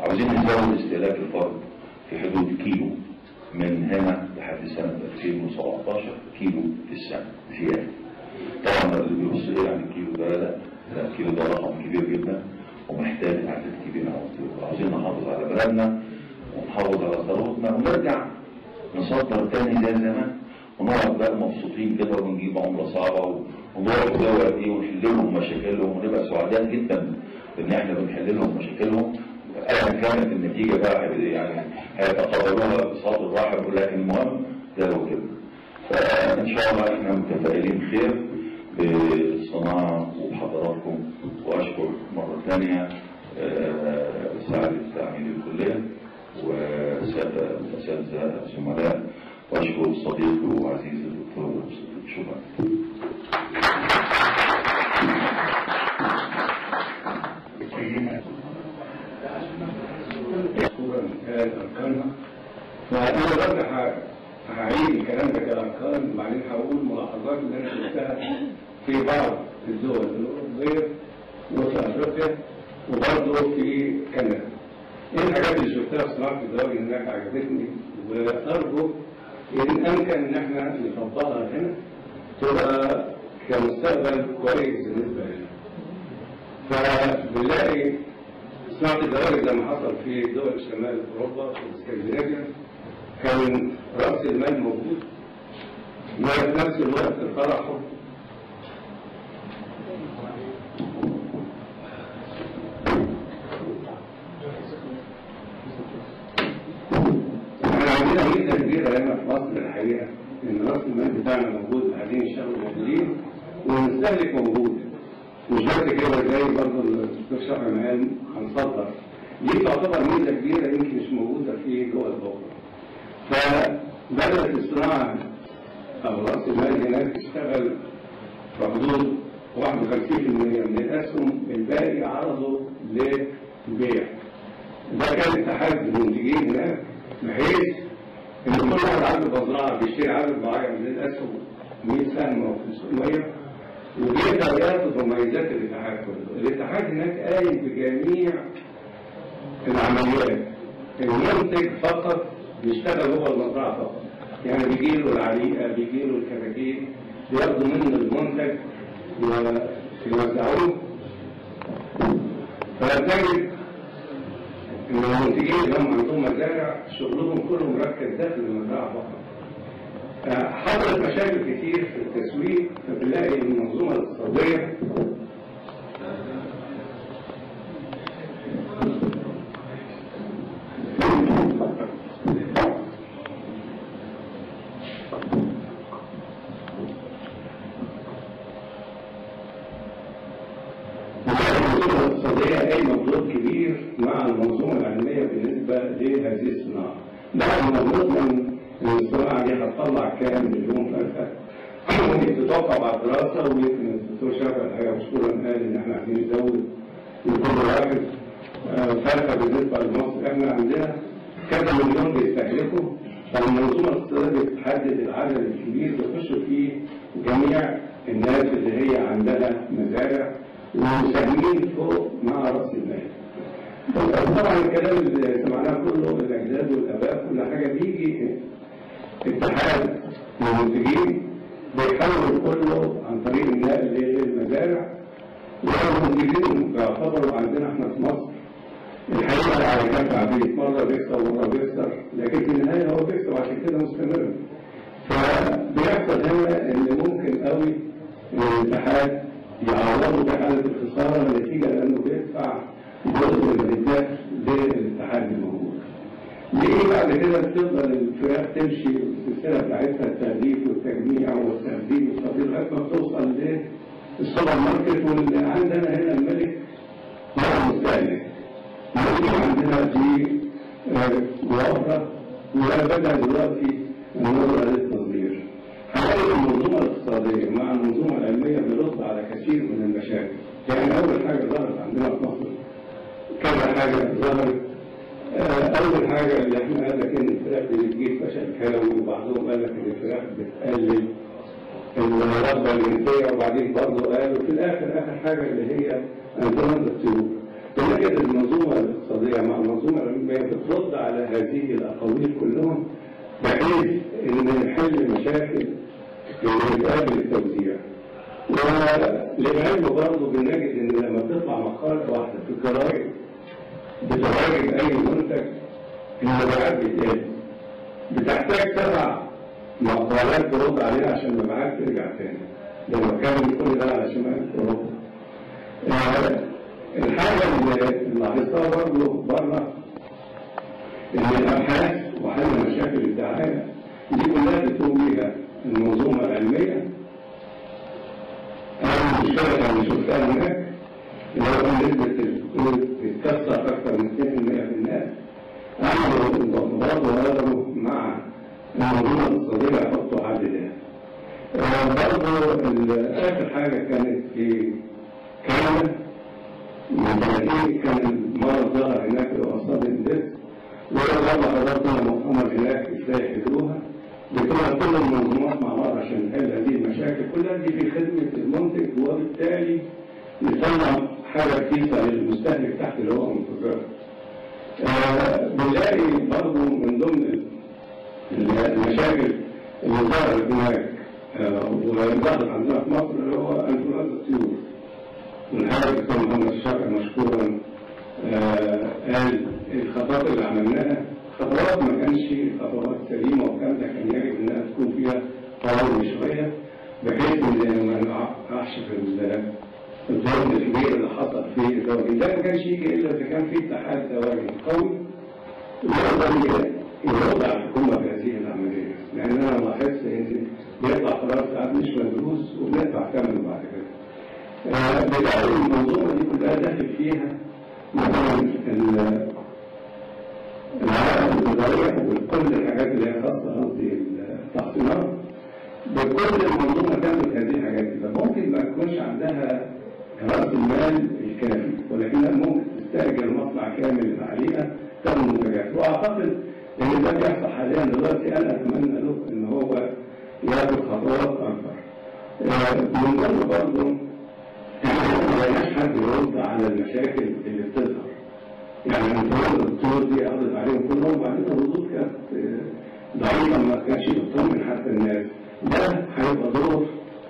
عاوزين نزود استهلاك الفرد في حدود كيلو من هنا لحد سنة 2017 كيلو في السنة زيادة طبعا اللي بيبص ليه يعني الكيلو ده لا لا الكيلو ده رقم كبير جدا ومحتاج عدد كبير من الطيور عاوزين نحافظ على بلدنا ونحافظ على ثروتنا ونرجع نصدر تاني زي زمان ونقعد بقى مبسوطين كده ونجيب عملة صعبة ونروح الدول دي ونحل لهم مشاكلهم ونبقى سعداء جدا بان احنا بنحل لهم مشاكلهم ايا كانت النتيجة بقى يعني هيتقبلوها بصوت رحب ولكن المهم ده هو كده فان شاء الله احنا متفائلين خير بالصناعة وبحضراتكم واشكر مرة ثانية آه، سعادة عميد الكلية والسادة الأساتذة الزملاء واشكر صديقي وعزيزي الدكتور شكرا صورة من خلال أركانها فأنا برضه ه- هعيد الكلام ده كأركان وبعدين هقول ملاحظات اللي أنا شفتها في بعض الدول الأوروبية وفي أفريقيا وبرضه في كندا. إيه الحاجات اللي شفتها في صناعة الدواء هناك عجبتني وأرجو إن أمكن إن إحنا نطبقها هنا تبقى كمستقبل كويس بالنسبة لنا. فبنلاقي صناعة الدواجن زي ما حصل في دول شمال أوروبا والاسكندنافيا كان رأس المال موجود وفي نفس الوقت فرحوا احنا عندنا ميزة كبيرة هنا في مصر الحقيقة إن رأس المال بتاعنا موجود وقاعدين الشغل موجودين والمستهلك موجود مش بس كده زي برضه الدكتور شرح ما قال هنصدر دي تعتبر ميزه كبيره يمكن مش موجوده في دول اخرى فبدات الصناعه او راس المال هناك تشتغل في حدود 51% من الاسهم الباقي عرضه للبيع ده كان اتحاد المنتجين هناك بحيث ان كل واحد عنده مزرعه بيشتري عدد معين من الاسهم 100 سهم او 500 وبيقدر ياخد مميزات الاتحاد كله الاتحاد هناك قايم بجميع العمليات المنتج فقط بيشتغل هو المزرعه فقط يعني بيجي له العليقه بيجي له الكتاكيت بياخدوا منه المنتج ويوزعوه فتجد ان المنتجين اللي هم عندهم مزارع شغلهم كله مركز داخل المزرعه فقط حصلت مشاكل كتير في التسويق فبنلاقي المنظومة الاقتصادية المنظومة الاقتصادية قايمة بدور كبير مع المنظومة العلمية بالنسبة لهذه الصناعة. بعد ما نضمن ان الصناعة دي هتطلع كام مليون فرخة ممكن تتوقع بعد دراسة ويمكن الدكتور شافع الحقيقة مشكورا قال ان احنا عايزين نزود لكل واحد آه، فرخة بالنسبة لمصر احنا عندنا كذا مليون بيستهلكوا فالمنظومة الاقتصادية بتحدد العدد الكبير بيخشوا فيه جميع الناس اللي هي عندها مزارع ومساهمين فوق مع رأس المال. طبعا الكلام اللي سمعناه كله الاجداد والاباء كل حاجه بيجي اتحاد المنتجين بيحول كله عن طريق النقل للمزارع والمنتجين بيعتبروا عندنا احنا في مصر الحقيقه على كف عبيد مره بيكسر ومره بيكسر لكن في النهايه هو بيكسر عشان كده مستمر فبيحصل هنا ان ممكن قوي ان الاتحاد يعوضوا بحاله الخساره نتيجه لانه بيدفع جزء من الدخل للاتحاد الموجود. ليه بعد كده بتفضل الفراخ تمشي السلسله بتاعتها التغليف والتجميع والتخزين والتصدير لغايه ما بتوصل للسوبر ماركت واللي عندنا هنا الملك هو المستهلك. الموضوع عندنا دي موافقه وبدا دلوقتي النظره للتصدير. حوالي المنظومه الاقتصاديه مع المنظومه العلميه بيرد على كثير من المشاكل. يعني اول حاجه ظهرت عندنا في مصر كذا حاجة ظهرت آه، أول حاجة اللي احنا قال لك إن الفراخ دي بتجيب فشل كلوي وبعضهم قال لك إن الفراخ بتقلل الرغبة الجنسية وبعدين برضه قالوا في الآخر آخر حاجة اللي هي أنظمة الطيور. ولكن المنظومة الاقتصادية مع المنظومه العلميه بترد على هذه الاقاويل كلهم بحيث ان نحل مشاكل اللي بتقابل التوزيع. وللعلم برضه بنجد ان لما بتطلع مقاله واحده في الجرايد بتراجع اي منتج المبيعات بتقل. بتحتاج سبع مقالات ترد عليها عشان المبيعات ترجع تاني. ده لو كان كل ده على شمال اوروبا. آه، الحاجه اللي لاحظتها برضه بره ان الابحاث وحل مشاكل الدعايه دي كلها بتقوم بيها المنظومه العلميه انا المشكله اللي شفتها هناك اللي هو نسبه الكود بتكسر اكثر من 2% في الناس عملوا برضه قدروا مع المنظومه الاقتصاديه يحطوا حل لها برضه اخر حاجه كانت في كندا من سنتين كان المرض ظهر هناك اللي هو اصاب الدس ولما حضرنا مؤتمر هناك ازاي يحلوها بتبقى كل المنظومات مع بعض عشان نحل هذه المشاكل كلها دي في خدمه المنتج وبالتالي نصنع حاجه رخيصه للمستهلك تحت اللي هو منتجات. آه بنلاقي برضه من ضمن المشاكل اللي ظهرت هناك آه وظهرت عندنا في مصر اللي هو انفلونزا الطيور. والحاجه الدكتور محمد الشاكر مشكورا آه قال الخطوات اللي عملناها خطوات ما كانش خطوات سليمه وكان ده كان يجب انها تكون فيها تطور شويه بحيث ان ما نقعش في الظلم الكبير اللي حصل في الدوري ده ما كانش يجي الا اذا كان في اتحاد دوري قوي يقدر يوضع الحكومه في هذه العمليه لان انا لاحظت ان بيطلع قرار ساعات مش مدروس وبنطلع كامل بعد كده. آه بتلاقي المنظومه دي كلها داخل فيها مثلا العالم الإدارية وكل الحاجات اللي هي خاصة قصدي التحصيلات بكل المنظومة تعمل هذه الحاجات دي فممكن ما تكونش عندها رأس المال الكافي ولكنها ممكن تستأجر مصنع كامل عليها تعمل منتجات وأعتقد إن ده بيحصل حاليا دلوقتي أنا أتمنى له إن هو ياخد خطوات أكبر. من ضمن برضه احنا ما لقيناش حد يرد على المشاكل اللي بتظهر. يعني انتظار الدكتور دي قضت عليهم كلهم وبعدين الردود كانت ضعيفه ما كانش بتطمن حتى الناس ده هيبقى دور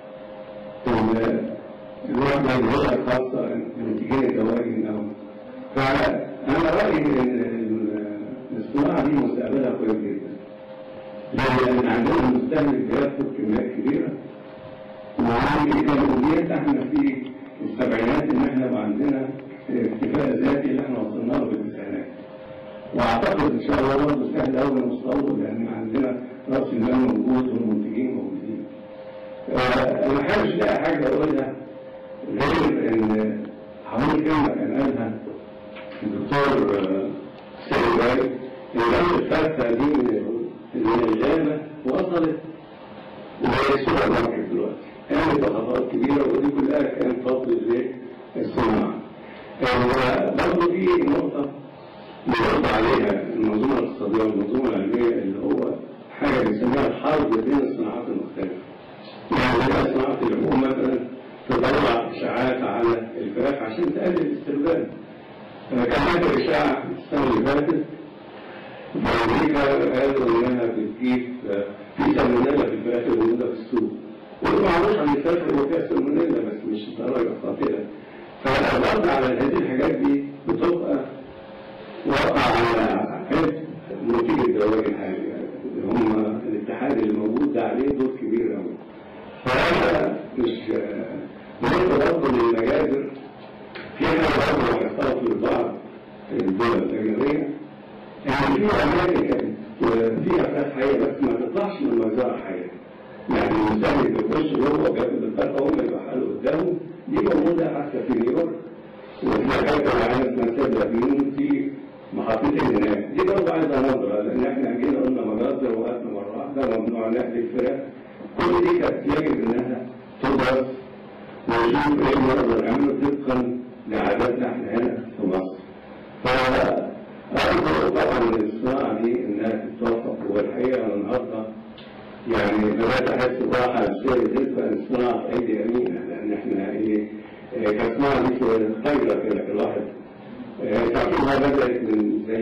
الوحده الهيئه الخاصه بتجين الدواجن او فانا رايي ان الصناعه دي مستقبلها كويس جدا لان عندنا المستهلك بياخد كميات كبيره وعندي كميات احنا في السبعينات ان احنا يبقى عندنا اكتفاء ذاتي اللي احنا وصلنا له بالتسعينات. واعتقد ان شاء الله برضه سهل قوي نوصله لان عندنا راس المال موجود والمنتجين موجودين. آه انا حابب مش لاقي حاجه اقولها غير ان هقول كلمه كان قالها الدكتور سيد باي ان الفتره دي من الغابه وصلت وهي السوبر ماركت دلوقتي. كانت خطوات كبيره ودي كلها كانت فضل للصناعه. برضه في نقطة بنرد عليها المنظومة الاقتصادية والمنظومة العلمية اللي هو حاجة بنسميها الحرب بين الصناعات المختلفة. يعني زي صناعة اللحوم مثلا تطلع إشاعات على الفراخ عشان تقلل الاستخدام. كان هناك إشاعة السنة اللي فاتت في أمريكا قالوا إنها بتجيب في سالمونيلا في الفراخ الموجودة في السوق. وده معروف عن الفراخ اللي فيها سالمونيلا بس مش درجة خطيرة. فالرد على هذه الحاجات دي بتبقى واقع على حزب نتيجة الدواجن الحالي اللي هم الاتحاد اللي موجود ده عليه دور كبير قوي. فأنا مش بالنسبة برضه للمجازر في حاجة برضه لاحظتها في بعض الدول الأجنبية يعني في أماكن كانت فيها فراخ حية بس ما تطلعش من مزرعة حية. يعني المستهلك بيخش جوه بياخد الفرخة هم يبقى قدامه دي موجودة حتى في نيويورك وفي حاجة معانا اسمها سيدة بيون في محطتين هناك دي برضه عايزة نظرة لأن احنا جينا قلنا مجازر وقتنا مرة واحدة وممنوع نقل الفراخ كل دي كانت يجب إنها تدرس ونشوف إيه نقدر نعمله طبقا لعاداتنا احنا هنا في مصر. فأرجو طبعا الصناعة دي إنها تتوفق والحقيقة أنا النهارده يعني بدات احس براحه نفسيه بالنسبه للصناعه في ايدي امينه لان احنا ايه كصناعه دي طايره كده في الواحد تعرفين انها بدات من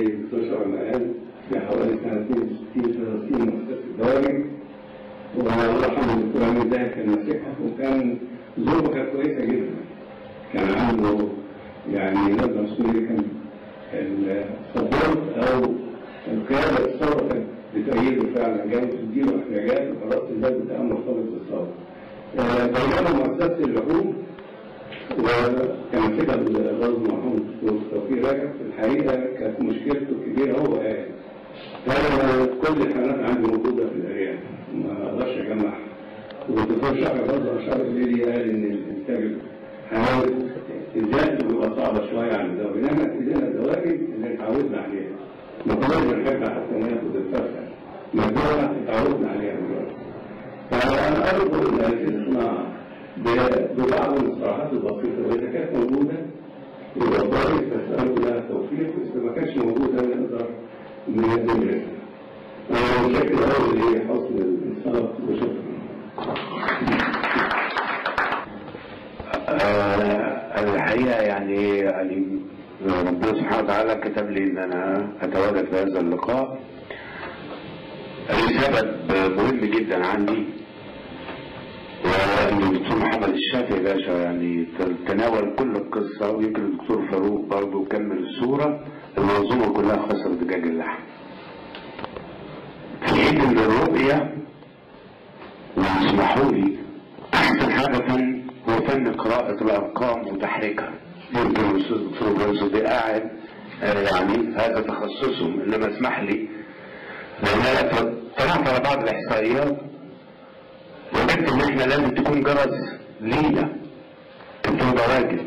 سنة 62 63 مؤسسة الدواجن والله يرحمه الدكتور عماد زاهد كان ماسكها وكان ظروفه كانت كويسة جدا كان عنده يعني نقدر نقول كان السبورت أو القيادة الثورة كانت بتأييده فعلا جاي تديله احتياجات وخلاص البلد بتاعه مرتبط بالثورة. بينما مؤسسة اللحوم وكان ماسكها الغاز المرحوم الدكتور توفيق رجب في الحقيقة كانت مشكلته الكبيرة هو قال أنا كل الحيوانات عندي موجودة في الأرياف ما أقدرش أجمعها والدكتور شعبي برضه أشار الليلي قال إن الإنتاج الحيواني إزالته بيبقى صعبة شوية عن الدواجن إنما إيدينا الدواجن اللي اتعودنا عليها ما كناش بنحب حتى ناخد الفرخة مجموعة اتعودنا عليها دلوقتي فأنا أرجو إن هذه الصناعة ببعض المصطلحات البسيطة وإذا كانت موجودة يبقى ضروري تسألوا لها توفيق وإذا ما كانش موجودة نقدر ندرسها. أنا متشكر أوي لحسن الإنصات وشكرا. الحقيقة يعني يعني ربنا سبحانه وتعالى كتب لي ان انا اتواجد في هذا اللقاء لسبب مهم جدا عندي وان الدكتور محمد الشافعي باشا يعني تناول كل القصة ويمكن الدكتور فاروق برضه كمل الصورة المنظومة كلها خاصة بدجاج اللحم في حين ان الرؤية واسمحوا لي احسن حاجة فن هو فن قراءة الارقام وتحريكها يمكن الاستاذ الدكتور ابراهيم صديق قاعد يعني هذا تخصصهم انما اسمح لي لان انا طلعت على بعض الاحصائيات وجدت ان احنا لازم تكون جرس لينا كنتوا دواجن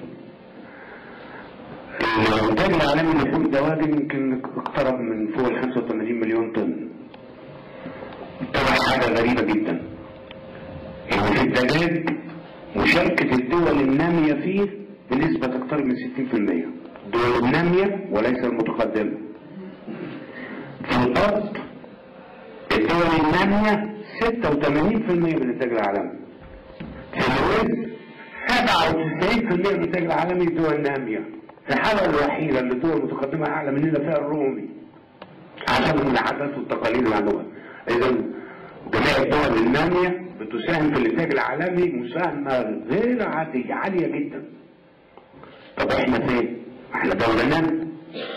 الانتاج العالمي لحوم الدواجن يمكن اقترب من فوق ال 85 مليون طن طبعا حاجه غريبه جدا ان في الدجاج مشاركه الدول الناميه فيه بنسبة تقترب من 60% الدول النامية وليس المتقدمة في الأرض الدول النامية 86% من الإنتاج العالمي في الوزن 97% من الإنتاج العالمي الدول النامية الحالة الوحيدة اللي الدول المتقدمة أعلى مننا فيها الرومي عشان العادات والتقاليد اللي عندهم إذا جميع الدول النامية بتساهم في الإنتاج العالمي مساهمة غير عادية عالية جدا طب احنا فين؟ احنا دولة نام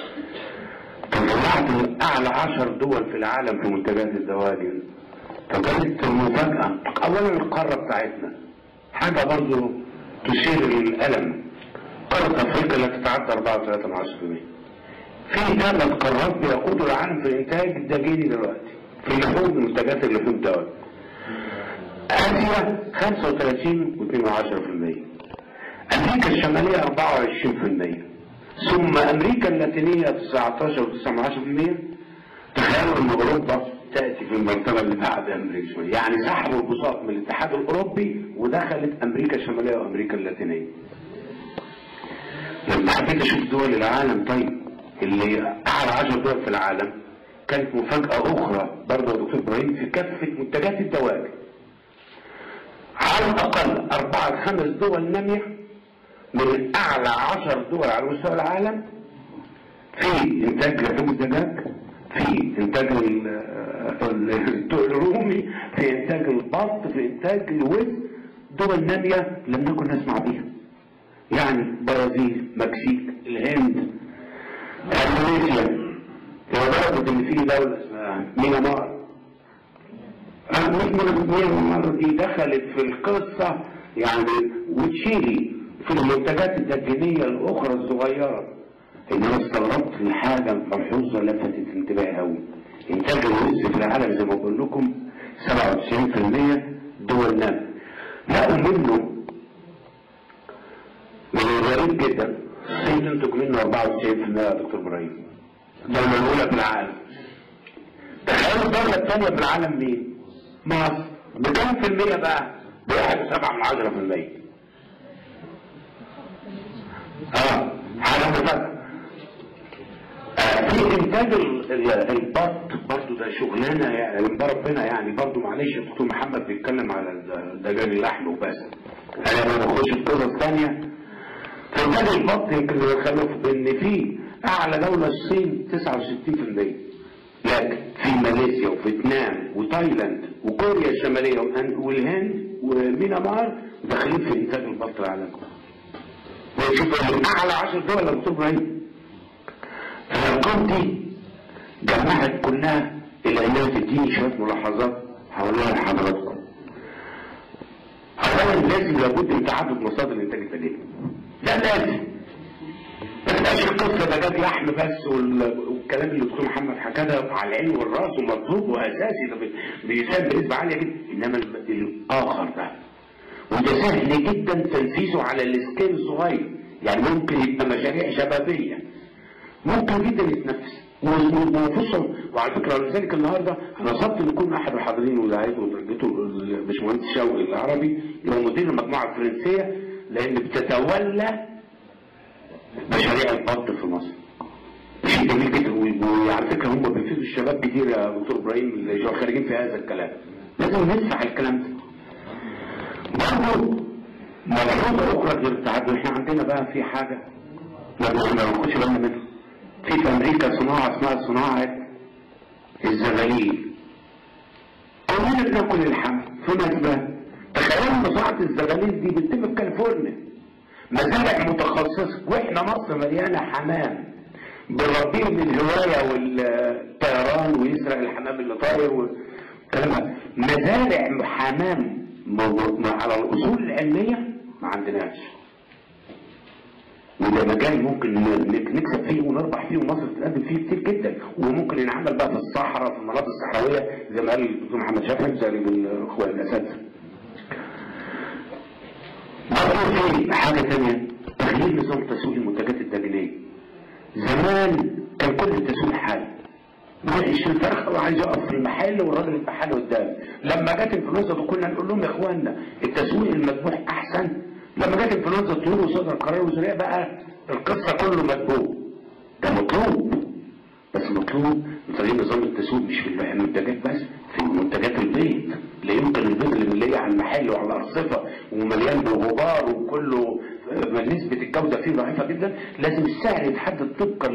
طلعت اعلى عشر دول في العالم في منتجات الدواجن فكانت المفاجأة اولا القارة بتاعتنا حاجة برضو تثير الألم قارة افريقيا لا تتعدى 4.3 في ثلاث قارات بيقودوا العالم في الانتاج الدجيني دلوقتي في لحوم منتجات اللحوم الدواجن اسيا 35 و2 امريكا الشمالية 24% ثم امريكا اللاتينية 19 و9 تخيلوا ان اوروبا تأتي في المرتبة اللي بعد امريكا الشمالية يعني سحبوا البساط من الاتحاد الاوروبي ودخلت امريكا الشمالية وامريكا اللاتينية لما حبيت اشوف دول العالم طيب اللي اعلى 10 دول في العالم كانت مفاجأة اخرى برضه يا دكتور ابراهيم في كافة منتجات الدواجن على الاقل اربعة خمس دول نامية من اعلى عشر دول على مستوى العالم في انتاج لحوم الدجاج في انتاج الرومي في انتاج البط في انتاج الوز دول نامية لم نكن نسمع بيها يعني برازيل مكسيك الهند اندونيسيا لدرجة ان في دولة اسمها ميانمار ميانمار دي دخلت في القصة يعني وتشيلي في المنتجات الدجينية الأخرى الصغيرة إنما استغربت لحاجة ملحوظة لفتت انتباهي أوي إنتاج الرز في العالم زي ما بقول لكم 97% دول نام لقوا منه من الغريب جدا الصين تنتج منه 94% يا دكتور إبراهيم الدولة الأولى في العالم تخيلوا الدولة الثانية في العالم مين؟ مصر بكم في المية بقى؟ بواحد سبعة من عشرة في المية اه حاجة مفاجأة آه في انتاج البط برضو ده شغلانة يعني من ربنا يعني برضو معلش الدكتور محمد بيتكلم على دجاج اللحم وبس انا ما بخش في قصص ثانية في انتاج البط يمكن يخلف ان في اعلى دولة الصين 69% لكن في ماليزيا وفيتنام وتايلاند وكوريا الشماليه وأن- والهند ومينمار داخلين في انتاج البط العالمي وشوف من اعلى 10 دول يا دكتور ابراهيم الارقام دي جمعت كلها الى انها تديني شويه ملاحظات هقولها لحضراتكم اولا لازم لابد من تعدد مصادر الانتاج البديهي ده لازم ما تبقاش القصه ده جاب لحم بس وال- والكلام اللي الدكتور محمد حكى ده على العين والراس ومطلوب واساسي ده بي- بيساهم بنسبه عاليه جدا انما ال- الاخر ده وده سهل جدا تنفيذه على السكيل الصغير يعني ممكن يبقى مشاريع شبابيه ممكن جدا يتنفذ وخصوصا وعلى فكره ولذلك النهارده انا صدت ان يكون احد الحاضرين ودعيته ودرجته الباشمهندس شوقي العربي اللي هو مدير المجموعه الفرنسيه لان بتتولى مشاريع البط في مصر شيء جميل جدا و- وعلى فكره هم بيفيدوا الشباب كتير يا دكتور ابراهيم اللي جو- خارجين في هذا الكلام لازم ندفع الكلام ده برضه ملحوظه اخرى غير التعدد احنا عندنا بقى في حاجه ما ما ناخدش بالنا منها في في امريكا صناعه اسمها صناعه الزغاليل كلنا بناكل اللحم في مسبح تخيلوا ان صناعه الزغاليل دي بتتم في كاليفورنيا مزارع متخصصه واحنا مصر مليانه حمام بنربيه من الهوايه والطيران ويسرق الحمام اللي طاير والكلام ده مزارع حمام مو- على الاصول العلميه ما عندناش وده مجال ممكن ن- نكسب فيه ونربح فيه ومصر تتقدم فيه كتير جدا وممكن ينعمل بقى في الصحراء في المناطق الصحراويه زي ما قال الدكتور محمد شافعي زي الاخوان الاساتذه. برضه في حاجه ثانيه تغيير نظام تسويق المنتجات الداخليه. زمان كان كل التسويق حال معلش الفرخه وعايز يقف في المحل والراجل المحل قدام لما جت انفلونزا كنا نقول لهم يا اخوانا التسويق المذبوح احسن لما جت انفلونزا الطيور وصدر قرار وزراء بقى القصه كله مذبوح ده مطلوب بس مطلوب تغيير نظام التسويق مش في المنتجات بس في منتجات البيت لا يمكن البيت اللي مليه على المحل وعلى الارصفه ومليان بغبار وكله آه، نسبه الجوده فيه ضعيفه جدا لازم السعر يتحدد طبقا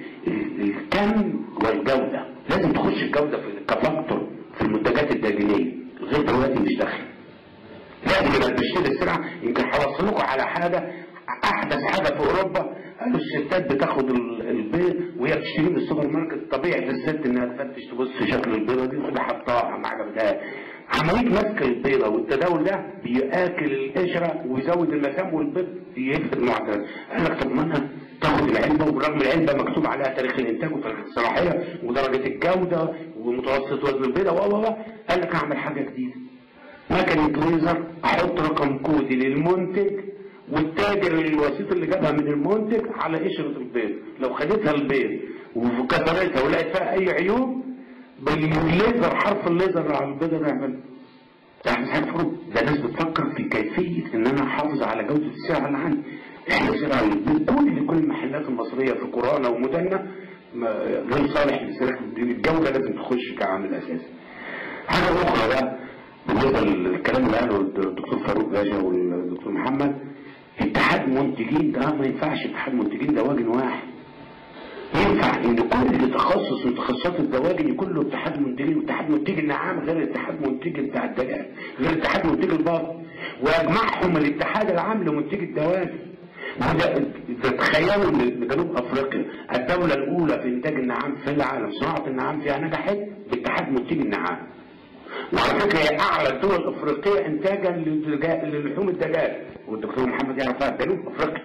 للكم والجوده لازم تخش الجوده في كفاكتور في المنتجات الداخليه غير دلوقتي مش داخل لازم يبقى بتشتري السلعه يمكن هوصل لكم على حاجه احدث حاجه في اوروبا قالوا الستات بتاخد ال- البيض وهي بتشتري من السوبر ماركت طبيعي في الست انها تفتش تبص في شكل البيضه دي وتبقى حطاها ما عجبتهاش عمليه مسك البيضه والتداول ده بياكل القشره ويزود المسام والبيض يفقد المعدلات قال لك طب ما انا تاخد العلبه وبرغم العلبه مكتوب عليها تاريخ الانتاج وتاريخ الصلاحيه ودرجه الجوده ومتوسط وزن البيضه و و و قال لك اعمل حاجه جديده مكنة ليزر احط رقم كودي للمنتج والتاجر الوسيط اللي جابها من المنتج على قشرة البيض لو خدتها البيض وكسرتها ولقيت فيها اي عيوب بالليزر حرف الليزر على البيضة نعمل احنا هنفرض ده ناس بتفكر في كيفية ان انا احافظ على جودة السلعة اللي عندي احنا سلع البيض كل كل المحلات المصرية في قرانا ومدنة ما- غير صالح للسلع الجودة لازم تخش كعامل اساسي حاجة أخرى بقى بالنسبة للكلام اللي قاله الدكتور فاروق باشا والدكتور محمد اتحاد منتجين ده ما ينفعش اتحاد منتجين دواجن واحد ينفع ان كل تخصص من تخصصات الدواجن يكون له اتحاد منتجين واتحاد منتج النعام غير اتحاد منتج بتاع الدجاج غير اتحاد منتج البط ويجمعهم الاتحاد العام لمنتج الدواجن وده تتخيلوا ان جنوب افريقيا الدوله الاولى في انتاج النعام في العالم صناعه النعام فيها نجحت باتحاد منتج النعام وعلى فكره هي اعلى الدول الافريقيه انتاجا للدجاج- للحوم الدجاج والدكتور محمد يعرفها جنوب افريقيا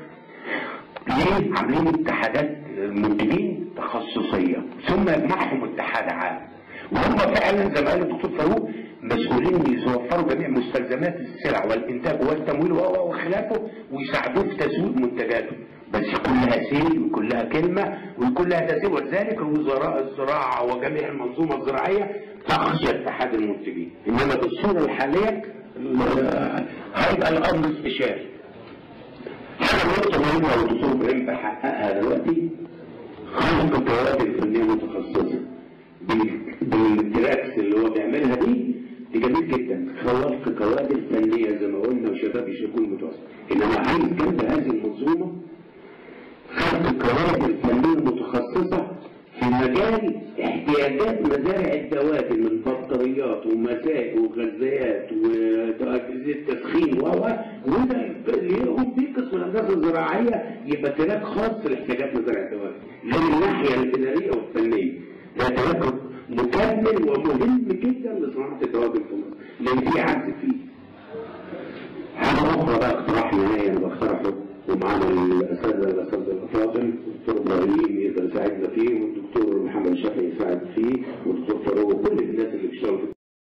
ليه عاملين اتحادات منتجين تخصصيه ثم يجمعهم اتحاد عام وهم فعلا زي ما قال الدكتور فاروق مسؤولين يوفروا جميع مستلزمات السلع والانتاج والتمويل و- و- وخلافه ويساعدوه في تسويق منتجاته بس يكون لها سيل ويكون لها كلمه ويكون لها تاثير ولذلك وزراء الزراعه وجميع المنظومه الزراعيه تخشى اتحاد المنتجين انما بالصوره الحاليه ال- هيبقى الامر استشاري حاجة نقطة مهمة والدكتور إبراهيم بحققها دلوقتي خلق الكوادر الفنية المتخصصة بال- بالتراكس اللي هو بيعملها دي دي جميل جدا خلق كوادر فنية زي ما قلنا وشباب يشاركون المتوسط إنما عايز جنب هذه المنظومة خلق كوادر فنية متخصصة في مجال احتياجات مزارع الدواجن من بطاريات ومساء وغذاءات وأجهزة تسخين و و وده اللي يقوم بيه قسم الهندسة الزراعية يبقى تراك خاص لاحتياجات مزارع الدواجن غير الناحية الإدارية والفنية ده تراك مكمل ومهم جدا لصناعة الدواجن في مصر لأن في عجز فيه حاجة أخرى بقى اقتراح نهائي أنا بقترحه ومعانا الأساتذة الأساتذة الأفاضل الدكتور إبراهيم يقدر يساعدنا فيه والدكتور محمد شافعي يساعد